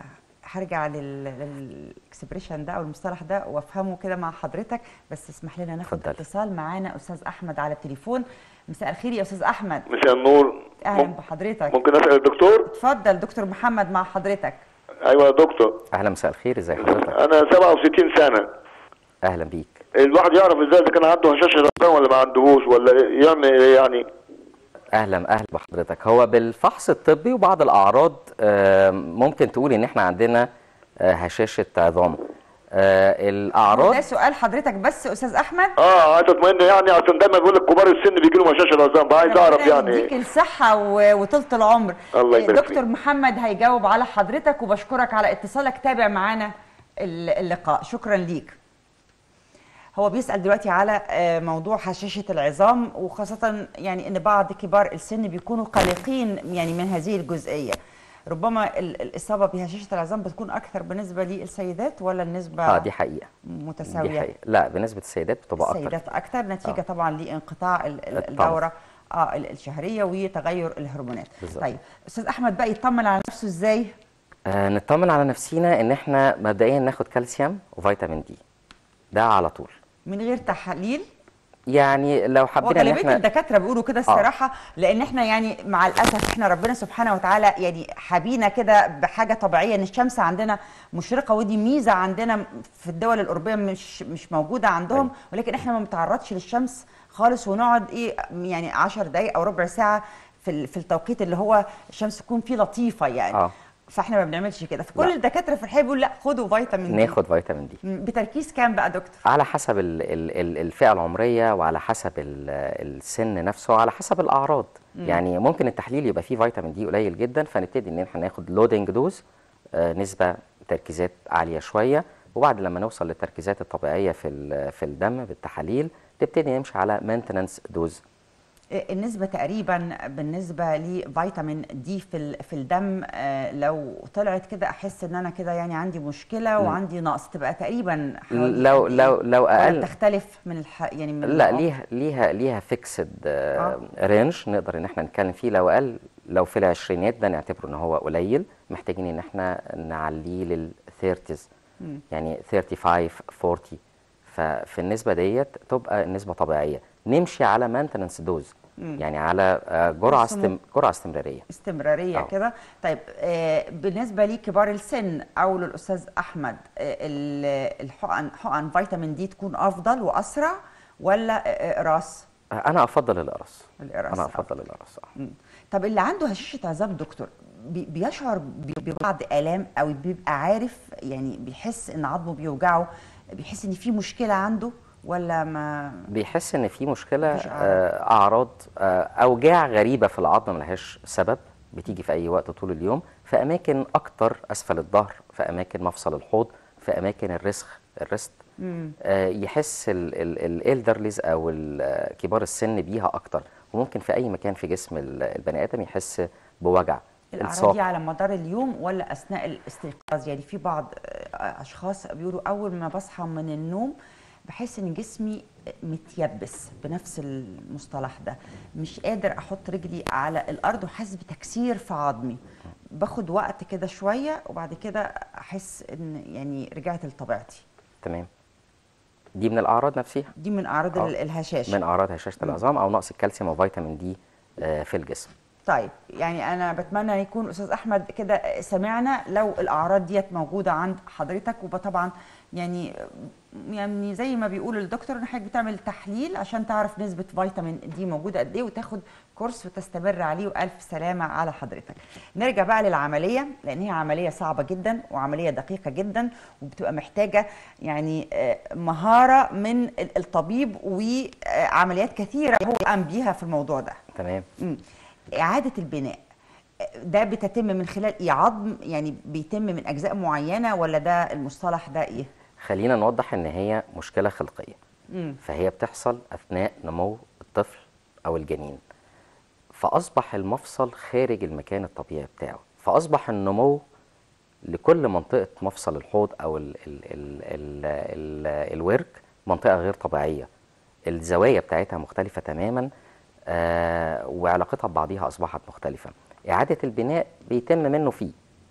هرجع للاكسبريشن ده او المصطلح ده وافهمه كده مع حضرتك بس اسمح لنا ناخد اتفضلي. اتصال معانا استاذ احمد على التليفون مساء الخير يا استاذ احمد مساء النور اهلا مم- بحضرتك ممكن اسال الدكتور اتفضل دكتور محمد مع حضرتك ايوه يا دكتور اهلا مساء الخير ازي حضرتك انا 67 سنه اهلا بيك الواحد يعرف ازاي اذا كان عنده هشاشه رمضان ولا ما عندهوش ولا يعمل ايه يعني اهلا اهلا بحضرتك هو بالفحص الطبي وبعض الاعراض آه، ممكن تقول ان احنا عندنا آه، هشاشه عظام آه، الاعراض ده سؤال حضرتك بس استاذ احمد اه عايز اطمئن يعني عشان دايما بيقول لك كبار السن بيجي لهم هشاشه العظام فعايز اعرف ربنا يعني يديك الصحة و- وطولة العمر الله يبارك دكتور فيك. محمد هيجاوب على حضرتك وبشكرك على اتصالك تابع معانا ال- اللقاء شكرا ليك هو بيسأل دلوقتي على آه، موضوع هشاشة العظام وخاصة يعني ان بعض كبار السن بيكونوا قلقين يعني من هذه الجزئية ربما ال- الإصابة بهشاشة العظام بتكون أكثر بالنسبة للسيدات ولا النسبة اه دي حقيقه متساوية؟ دي حقيقه لا بالنسبه للسيدات بتبقى اكتر السيدات اكتر نتيجه آه. طبعا لانقطاع ال- ال- الطمس. الدوره اه ال- الشهريه وتغير الهرمونات بالظبط. طيب استاذ احمد بقى يطمن على نفسه ازاي آه نطمن على نفسينا ان احنا مبدئيا ناخد كالسيوم وفيتامين دي ده على طول من غير تحاليل يعني لو حبينا ان وغالبيه احنا الدكاتره بيقولوا كده الصراحه لان احنا يعني مع الاسف احنا ربنا سبحانه وتعالى يعني حابينا كده بحاجه طبيعيه ان الشمس عندنا مشرقه ودي ميزه عندنا في الدول الاوروبيه مش مش موجوده عندهم أيوة. ولكن احنا ما بنتعرضش للشمس خالص ونقعد ايه يعني 10 دقائق او ربع ساعه في ال- في التوقيت اللي هو الشمس تكون فيه لطيفه يعني آه. فاحنا ما بنعملش كده فكل لا. الدكاتره في الحقيقه بيقولوا لا خدوا فيتامين دي. ناخد فيتامين دي م- بتركيز كام بقى دكتور على حسب ال- ال- ال- الفئة العمرية وعلى حسب ال- السن نفسه وعلى حسب الأعراض يعني ممكن التحليل يبقى فيه فيتامين دي قليل جدا فنبتدي إن احنا ناخد لودنج دوز آه، نسبة تركيزات عالية شوية وبعد لما نوصل للتركيزات الطبيعية في ال- في الدم بالتحاليل نبتدي نمشي على مينتنانس دوز النسبة تقريبا بالنسبة لفيتامين دي في ال- في الدم آه، لو طلعت كده احس ان انا كده يعني عندي مشكلة وعندي نقص تبقى تقريبا حوالي لو قد إيه؟ لو لو ولا أقل تختلف من الح... يعني من لا النقط؟ ليها ليها ليها فيكسد آه. رينج نقدر ان احنا نتكلم فيه لو قل لو في العشرينات ده نعتبره ان هو قليل محتاجين ان احنا نعليه للثيرتيز يعني 35 40 ففي النسبه ديت تبقى النسبه طبيعيه نمشي على مانتننس دوز يعني على آه، جرعه بس م- استم... جرعه استمراريه استمرارية آه. كده طيب آه، بالنسبة لكبار السن او للاستاذ احمد آه، ال- الحقن حقن فيتامين دي تكون افضل واسرع ولا آه، اقراص آه، انا افضل الاقراص الإقراص انا أفضل. افضل الاقراص آه. مم. طب اللي عنده هشاشة عظام دكتور بي- بيشعر ب- ببعض آلام أو بيبقى عارف يعني بيحس إن عظمه بيوجعه بيحس إن في مشكلة عنده ولا ما بيحس ان في مشكله مفيش أعراض. آه، اعراض آه، اوجاع غريبه في العظم ملهاش سبب بتيجي في اي وقت طول اليوم في اماكن اكتر اسفل الظهر في اماكن مفصل الحوض في اماكن الرسخ الرست آه، يحس الالدرليز او ال- آه، كبار السن بيها اكتر وممكن في اي مكان في جسم ال- البني ادم يحس بوجع الأعراض الصاق. دي على مدار اليوم ولا أثناء الاستيقاظ يعني في بعض آه، أشخاص بيقولوا أول ما بصحى من النوم بحس إن جسمي متيبس بنفس المصطلح ده مش قادر أحط رجلي على الأرض وحاسس بتكسير في عظمي باخد وقت كده شوية وبعد كده أحس إن يعني رجعت لطبيعتي تمام دي من الاعراض نفسها دي من أعراض آه. ال- الهشاشة من اعراض هشاشه العظام او نقص الكالسيوم وفيتامين دي آه، في الجسم طيب يعني انا بتمنى يكون استاذ احمد كده سمعنا لو الاعراض ديت موجوده عند حضرتك وطبعا يعني يعني زي ما بيقول الدكتور ان حضرتك بتعمل تحليل عشان تعرف نسبه فيتامين دي موجوده قد ايه وتاخد كورس وتستمر عليه والف سلامه على حضرتك. نرجع بقى للعمليه لان هي عمليه صعبه جدا وعمليه دقيقه جدا وبتبقى محتاجه يعني آه، مهاره من ال- الطبيب وعمليات كثيره هو قام بيها في الموضوع ده. تمام مم. إعادة البناء ده بتتم من خلال إيه عظم يعني بيتم من أجزاء معينة ولا ده المصطلح ده إيه؟ خلينا نوضح ان هي مشكله خلقيه مم. فهي بتحصل اثناء نمو الطفل او الجنين فاصبح المفصل خارج المكان الطبيعي بتاعه فاصبح النمو لكل منطقه مفصل الحوض او ال ال ال ال ال الورك منطقه غير طبيعيه الزوايا بتاعتها مختلفه تماما آه وعلاقتها ببعضها اصبحت مختلفه اعاده البناء بيتم منه فيه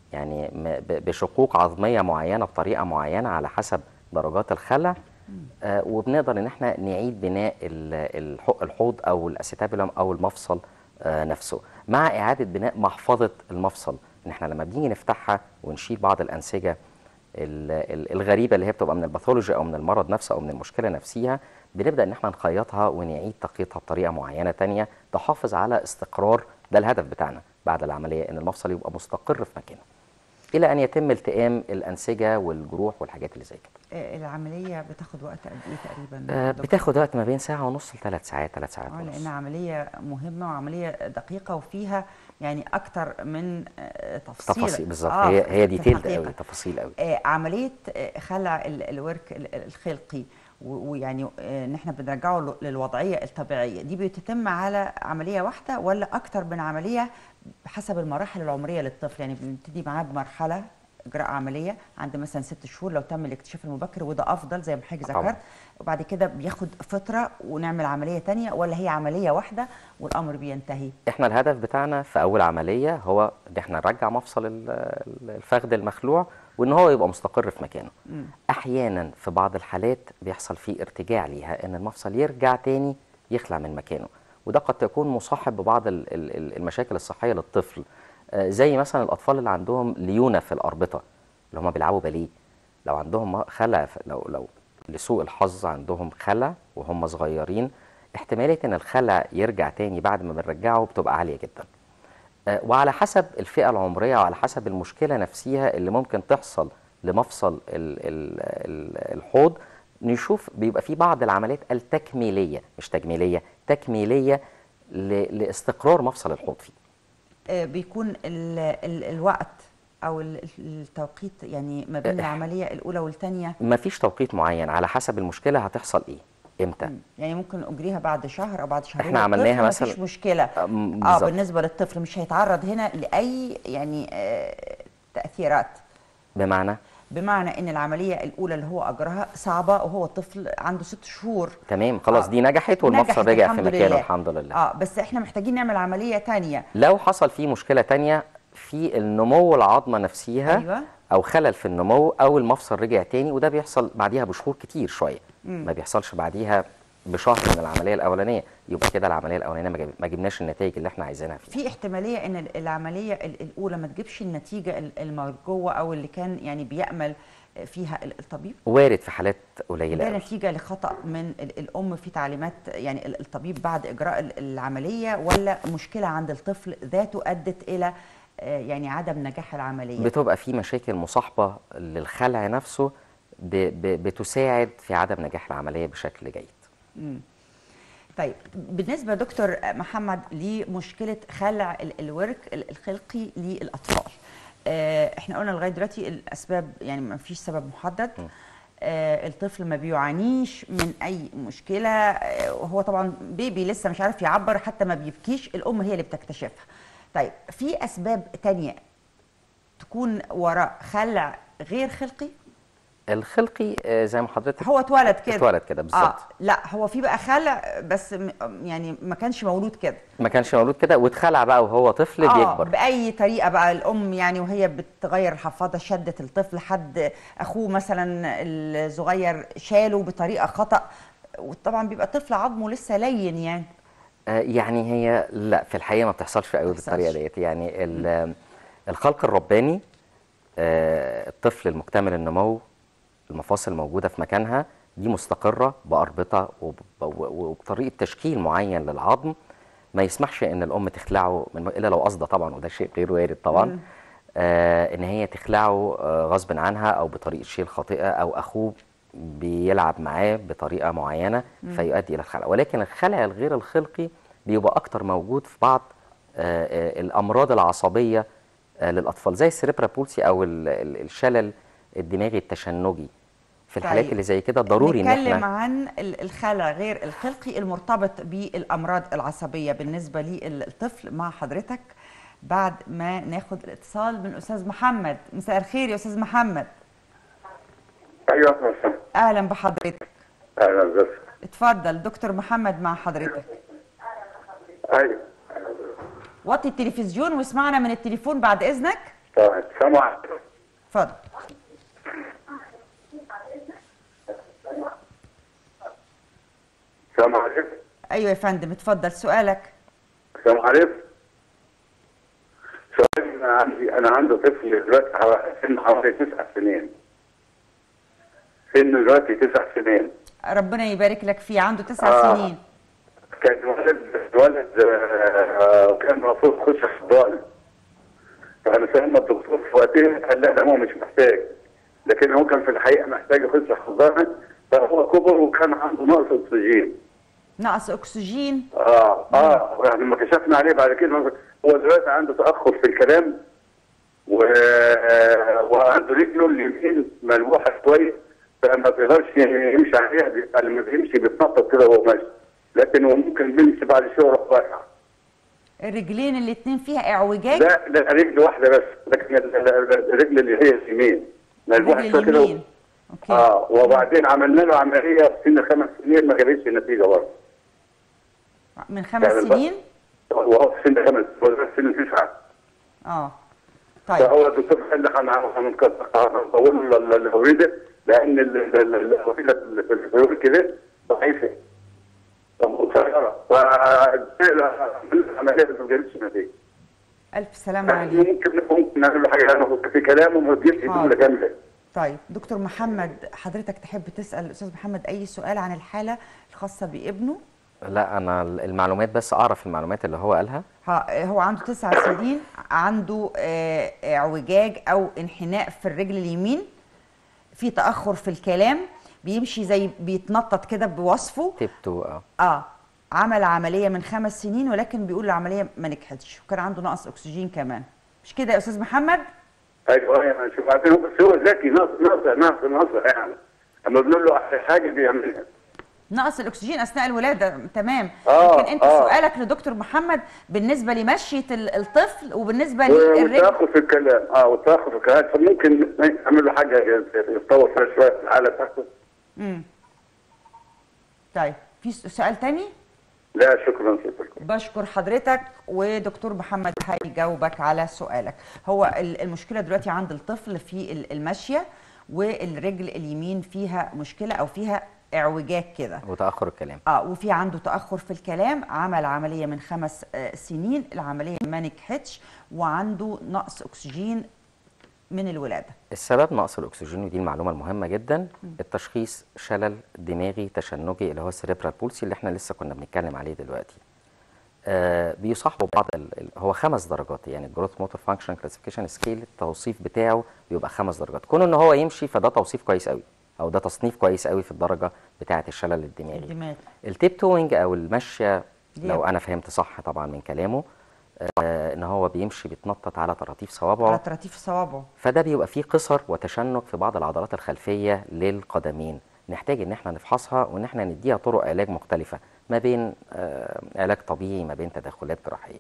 يعني م- ب- بشقوق عظميه معينه بطريقه معينه على حسب درجات الخلع آه وبنقدر ان احنا نعيد بناء ال- الح- الحوض او الاسيتابولم او المفصل آه نفسه مع اعاده بناء محفظه المفصل ان احنا لما بنيجي نفتحها ونشيل بعض الانسجه ال- ال- الغريبه اللي هي بتبقى من الباثولوجي او من المرض نفسه او من المشكله نفسها بنبدا ان احنا نخيطها ونعيد تخييطها بطريقه معينه تانية تحافظ على استقرار ده الهدف بتاعنا بعد العمليه ان المفصل يبقى مستقر في مكانه الى ان يتم التئام الانسجه والجروح والحاجات اللي زي كده آه، العمليه بتاخد وقت قد ايه تقريبا آه، دكتور؟ بتاخد وقت ما بين ساعه ونص لثلاث ساعات ثلاث ساعات اه ونص لان عمليه مهمه وعمليه دقيقه وفيها يعني اكتر من آه، تفصيل تفاصيل بالظبط آه، هي في هي ديتيلد الحقيقة. قوي تفاصيل قوي آه، عمليه آه، خلع ال- الورك ال- ال- الخلقي و- ويعني آه، ان احنا بنرجعه ل- للوضعيه الطبيعيه دي بتتم على عمليه واحده ولا اكتر من عمليه بحسب المراحل العمريه للطفل يعني بنبتدي معاه بمرحله اجراء عمليه عند مثلا ست شهور لو تم الاكتشاف المبكر وده افضل زي ما حضرتك طبعاً. ذكرت وبعد كده بياخد فتره ونعمل عمليه تانية ولا هي عمليه واحده والامر بينتهي احنا الهدف بتاعنا في اول عمليه هو ان احنا نرجع مفصل ال- ال- الفخذ المخلوع وان هو يبقى مستقر في مكانه احيانا في بعض الحالات بيحصل فيه ارتجاع ليها ان المفصل يرجع تاني يخلع من مكانه وده قد يكون مصاحب ببعض ال- ال- ال- المشاكل الصحيه للطفل آه، زي مثلا الاطفال اللي عندهم ليونه في الاربطه اللي هم بيلعبوا باليه لو عندهم خلع ف- لو لو لسوء الحظ عندهم خلع وهم صغيرين احتماليه ان الخلع يرجع تاني بعد ما بنرجعه بتبقى عاليه جدا آه، وعلى حسب الفئه العمريه وعلى حسب المشكله نفسها اللي ممكن تحصل لمفصل ال- ال- ال- الحوض نشوف بيبقى في بعض العمليات التكميليه مش تجميليه تكميليه ل- لاستقرار مفصل الحوض فيه آه، بيكون ال ال الوقت او ال- التوقيت يعني ما بين آه، العمليه الاولى والثانيه ما فيش توقيت معين على حسب المشكله هتحصل ايه امتى يعني ممكن اجريها بعد شهر او بعد شهرين إحنا عملناها ما فيش مثلا- مشكله أم، اه بالظبط. بالنسبه للطفل مش هيتعرض هنا لاي يعني آه تاثيرات بمعنى بمعنى ان العمليه الاولى اللي هو اجراها صعبه وهو الطفل عنده ست شهور تمام خلاص آه. دي نجحت والمفصل نجحت رجع في الحمد مكانه لله. الحمد لله اه بس احنا محتاجين نعمل عمليه تانية لو حصل فيه مشكله تانية في النمو العظمه نفسها أيوة. او خلل في النمو او المفصل رجع تاني وده بيحصل بعديها بشهور كتير شويه ما بيحصلش بعديها بشهر من العمليه الاولانيه يبقى كده العمليه الاولانيه ما جاب- ما جبناش النتائج اللي احنا عايزينها فيها في احتماليه ان ال- العمليه ال- الاولى ما تجيبش النتيجه ال- المرجوه او اللي كان يعني بيامل فيها ال- الطبيب وارد في حالات قليله ده قوي نتيجه لخطا من ال- الام في تعليمات يعني ال- الطبيب بعد اجراء ال- العمليه ولا مشكله عند الطفل ذاته ادت الى آه، يعني عدم نجاح العمليه بتبقى في مشاكل مصاحبه للخلع نفسه ب ب بتساعد في عدم نجاح العمليه بشكل جيد طيب بالنسبه دكتور محمد لمشكله خلع ال- الورك ال- الخلقي للاطفال آه، احنا قلنا لغايه دلوقتي الاسباب يعني ما فيش سبب محدد آه، الطفل ما بيعانيش من اي مشكله آه، وهو طبعا بيبي لسه مش عارف يعبر حتى ما بيبكيش الام هي اللي بتكتشفها طيب في اسباب تانية تكون وراء خلع غير خلقي الخلقي آه، زي ما حضرتك هو اتولد كده اتولد كده بالظبط اه لا هو في بقى خلع بس م- يعني ما كانش مولود كده ما كانش مولود كده واتخلع بقى وهو طفل اه بيكبر باي طريقه بقى الام يعني وهي بتغير الحفاضه شدت الطفل حد اخوه مثلا الصغير شاله بطريقه خطا وطبعا بيبقى طفل عظمه لسه لين يعني آه، يعني هي لا في الحقيقه ما بتحصلش قوي بتحصلش. بالطريقه ديت يعني ال- الخلق الرباني آه، الطفل المكتمل النمو المفاصل موجوده في مكانها دي مستقره باربطه وب- وب- وبطريقه تشكيل معين للعظم ما يسمحش ان الام تخلعه من الا لو قصده طبعا وده شيء غير وارد طبعا آه ان هي تخلعه آه غصب عنها او بطريقه شيل خاطئه او اخوه بيلعب معاه بطريقه معينه فيؤدي الى الخلع ولكن الخلع الغير الخلقي بيبقى اكتر موجود في بعض آه آه الامراض العصبيه آه للاطفال زي السيريبرا بولسي او ال- ال- الشلل الدماغي التشنجي في الحالات طيب. اللي زي كده ضروري ان نتكلم احنا عن ال- الخلع غير الخلقي المرتبط بالامراض العصبيه بالنسبه للطفل مع حضرتك بعد ما ناخد الاتصال من استاذ محمد مساء الخير يا استاذ محمد ايوه مثلا اهلا بحضرتك اهلا بس اتفضل دكتور محمد مع حضرتك ايوه وطي التلفزيون واسمعنا من التليفون بعد اذنك طيب السلام عليكم اتفضل السلام عليكم ايوه يا فندم اتفضل سؤالك السلام عليكم سؤال انا عندي انا عندي طفل دلوقتي حوالي سن حوالي تسع سنين سنه دلوقتي تسع سنين ربنا يبارك لك فيه عنده تسع آه. سنين كان ولد ولد آه، كان المفروض يخش حضانه فانا سالنا الدكتور في وقتها قال لا ده هو مش محتاج لكن هو كان في الحقيقه محتاج يخش حضانه فهو كبر وكان عنده نقص اكسجين نقص اكسجين اه اه يعني لما كشفنا عليه بعد كده هو دلوقتي عنده تاخر في الكلام و... وعنده رجله اليمين ملوحه شويه فما بيقدرش يمشي عليها بيبقى لما بيمشي بيتنطط كده وهو ماشي لكن هو ممكن بيمشي بعد شويه يروح واقع الرجلين الاتنين فيها اعوجاج لا لا رجل واحده بس لكن ال- ال- الرجل اللي هي اليمين ملوحه الرجل شويه كده اليمين اوكي اه وبعدين عملنا له عمليه في سن خمس سنين ما جابتش نتيجه برضه من خمس يعني سنين وهو في سن خمس وهو في سن تسعه اه طيب فهو الدكتور قال لي هنطول له الوريده لان ال- ال- ال- الوسيله اللي في الفيول كده ضعيفه قصيره فالعمليه ما جابتش نتيجه الف سلامه عليك ممكن ممكن نعمل له حاجه انا في كلامه ما تجيبش حاضر. جمله كامله طيب دكتور محمد حضرتك تحب تسال الاستاذ محمد اي سؤال عن الحاله الخاصه بابنه لا انا المعلومات بس اعرف المعلومات اللي هو قالها ها- هو عنده تسع سنين عنده آه، اعوجاج او انحناء في الرجل اليمين في تاخر في الكلام بيمشي زي بيتنطط كده بوصفه تبتو اه اه عمل عمليه من خمس سنين ولكن بيقول العمليه ما نجحتش وكان عنده نقص اكسجين كمان مش كده يا استاذ محمد ايوه ايوه شوف عارفين هو بس هو ذكي ناقص ناقص ناقص ناقص يعني اما بنقول له احلى حاجه بيعملها نقص الاكسجين اثناء الولاده تمام آه، لكن انت آه. سؤالك لدكتور محمد بالنسبه لمشيه ال- الطفل وبالنسبه للرجل والتاخر في الكلام اه والتاخر في الكلام فممكن نعمل له حاجه يتطور فيها شويه في الحاله بتاعته امم طيب في س- سؤال تاني لا شكرا شكرا بشكر حضرتك ودكتور محمد هيجاوبك على سؤالك هو ال- المشكله دلوقتي عند الطفل في ال- المشيه والرجل اليمين فيها مشكله او فيها اعوجاج كده وتاخر الكلام اه وفي عنده تاخر في الكلام عمل عمليه من خمس آه سنين العمليه ما نجحتش وعنده نقص اكسجين من الولاده السبب نقص الاكسجين ودي المعلومه المهمه جدا التشخيص شلل دماغي تشنجي اللي هو السريبرال بولسي اللي احنا لسه كنا بنتكلم عليه دلوقتي آه بيصاحبه بعض ال ال هو خمس درجات يعني الجروث موتور فانكشن كلاسيفيكيشن سكيل التوصيف بتاعه بيبقى خمس درجات كون ان هو يمشي فده توصيف كويس قوي او ده تصنيف كويس قوي في الدرجه بتاعه الشلل الدماغي الدماغ التيب توينج او المشيه لو دي- انا فهمت صح طبعا من كلامه آه ان هو بيمشي بيتنطط على طراطيف صوابعه على طراطيف صوابعه فده بيبقى فيه قصر وتشنج في بعض العضلات الخلفيه للقدمين نحتاج ان احنا نفحصها وان احنا نديها طرق علاج مختلفه ما بين آه علاج طبيعي ما بين تدخلات جراحيه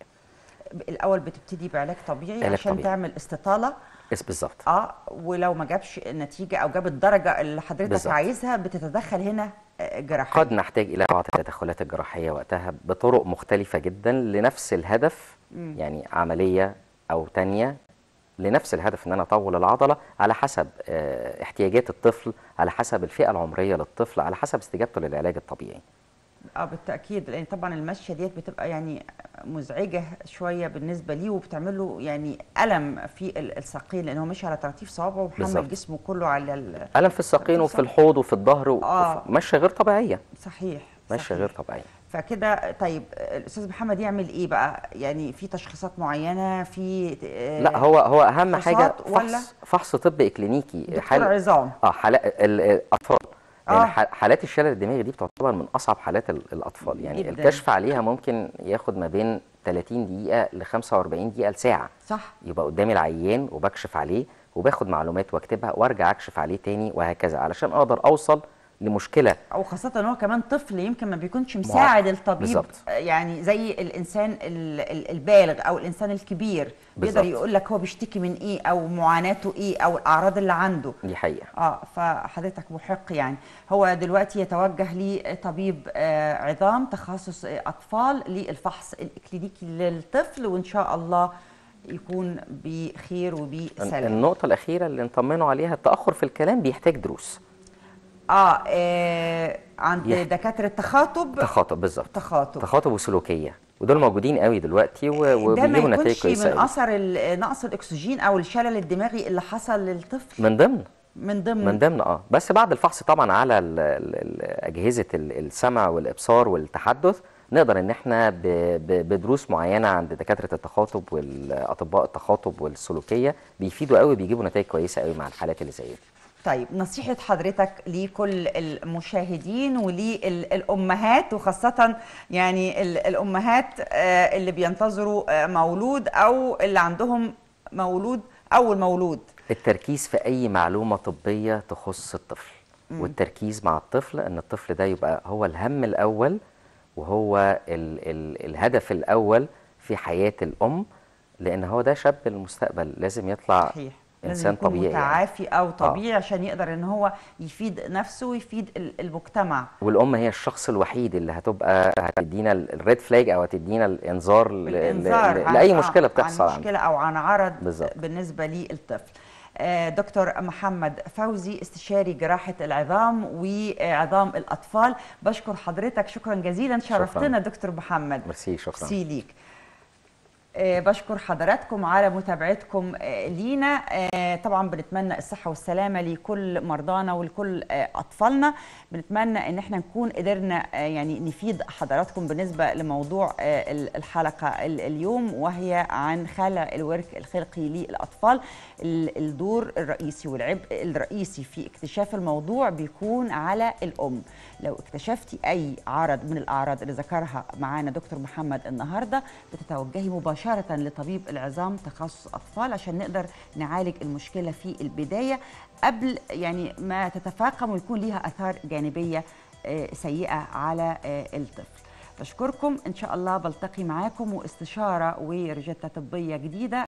الاول بتبتدي بعلاج طبيعي علاج عشان طبيعي. تعمل استطاله بس بالظبط اه ولو ما جابش نتيجه او جاب الدرجه اللي حضرتك بالظبط. عايزها بتتدخل هنا آه، جراحيا قد نحتاج الى بعض التدخلات الجراحيه وقتها بطرق مختلفه جدا لنفس الهدف يعني عمليه او تانية لنفس الهدف ان انا اطول العضله على حسب آه، احتياجات الطفل على حسب الفئه العمريه للطفل على حسب استجابته للعلاج الطبيعي اه بالتاكيد لان طبعا المشيه ديت بتبقى يعني مزعجه شويه بالنسبه ليه وبتعمل له يعني الم في ال- الساقين لان هو ماشي على طراطيف صوابعه ومحمل بالظبط. جسمه كله على ال- الم في الساقين وفي الحوض وفي الظهر آه. ماشيه غير طبيعيه صحيح ماشيه صحيح. غير طبيعيه فكده طيب الاستاذ محمد يعمل ايه بقى يعني في تشخيصات معينه في آه، لا هو هو اهم حاجه فحوصات ولا؟ فحص فحص طبي اكلينيكي دكتور عظام اه حالات الاطفال آه. يعني ح- حالات الشلل الدماغي دي بتعتبر من اصعب حالات ال- الاطفال يعني جداً. الكشف عليها ممكن ياخد ما بين 30 دقيقه ل 45 دقيقه لساعه صح يبقى قدامي العيان وبكشف عليه وباخد معلومات واكتبها وارجع اكشف عليه تاني وهكذا علشان اقدر اوصل لمشكله او خاصه ان هو كمان طفل يمكن ما بيكونش مساعد الطبيب بالظبط. يعني زي الانسان ال- ال- البالغ او الانسان الكبير بيقدر بالظبط. يقول لك هو بيشتكي من ايه او معاناته ايه او الاعراض اللي عنده دي حقيقه اه فحضرتك محق يعني هو دلوقتي يتوجه لطبيب آه عظام تخصص آه اطفال للفحص الاكلينيكي للطفل وان شاء الله يكون بخير وبسلام النقطة الأخيرة اللي نطمنوا عليها التأخر في الكلام بيحتاج دروس اه, آه عند يح- دكاتره تخاطب تخاطب بالظبط تخاطب تخاطب وسلوكية ودول موجودين قوي دلوقتي و- ده ما وبيجيبوا نتائج يكونش كويسة من قوي. اثر ال- نقص الاكسجين او الشلل الدماغي اللي حصل للطفل من ضمن من ضمن من ضمن اه بس بعد الفحص طبعا على ال ال ال اجهزه ال- السمع والابصار والتحدث نقدر ان احنا ب- ب- بدروس معينه عند دكاتره التخاطب والاطباء التخاطب والسلوكيه بيفيدوا قوي بيجيبوا نتائج كويسه قوي مع الحالات اللي زي دي طيب نصيحة حضرتك لكل المشاهدين وللأمهات وخاصة يعني ال- الأمهات آه، اللي بينتظروا آه، مولود أو اللي عندهم مولود أول مولود التركيز في اي معلومه طبيه تخص الطفل والتركيز مع الطفل ان الطفل ده يبقى هو الهم الاول وهو ال ال الهدف الاول في حياه الام لان هو ده شاب المستقبل لازم يطلع صحيح لازم انسان يكون طبيعي يعني. متعافي أو طبيعي عشان يقدر إن هو يفيد نفسه ويفيد ال- المجتمع والام هي الشخص الوحيد اللي هتبقى هتدينا الريد فلاج او هتدينا الانذار ل- ل- الإنذار ل- عن- لاي آه، مشكله بتحصل عن عنده مشكلة أو عن عرض بالظبط. بالنسبة للطفل آه، دكتور محمد فوزي استشاري جراحة العظام وعظام الأطفال بشكر حضرتك شكرا جزيلا شرفتنا دكتور محمد ميرسي شكرا ميرسي ليك آه، بشكر حضراتكم على متابعتكم آه، لينا آه، طبعا بنتمنى الصحة والسلامة لكل مرضانا ولكل آه، أطفالنا بنتمنى ان احنا نكون قدرنا آه، يعني نفيد حضراتكم بالنسبة لموضوع آه، ال- الحلقة ال- اليوم وهي عن خلع الورك الخلقي للأطفال ال- الدور الرئيسي والعبء الرئيسي في اكتشاف الموضوع بيكون على الأم لو اكتشفتي أي عرض من الأعراض اللي ذكرها معانا دكتور محمد النهاردة بتتوجهي مباشرة لطبيب العظام تخصص أطفال عشان نقدر نعالج المشكلة في البداية قبل يعني ما تتفاقم ويكون ليها أثار جانبية آه، سيئة على آه، الطفل بشكركم إن شاء الله بلتقي معاكم واستشارة ورجتة طبية جديدة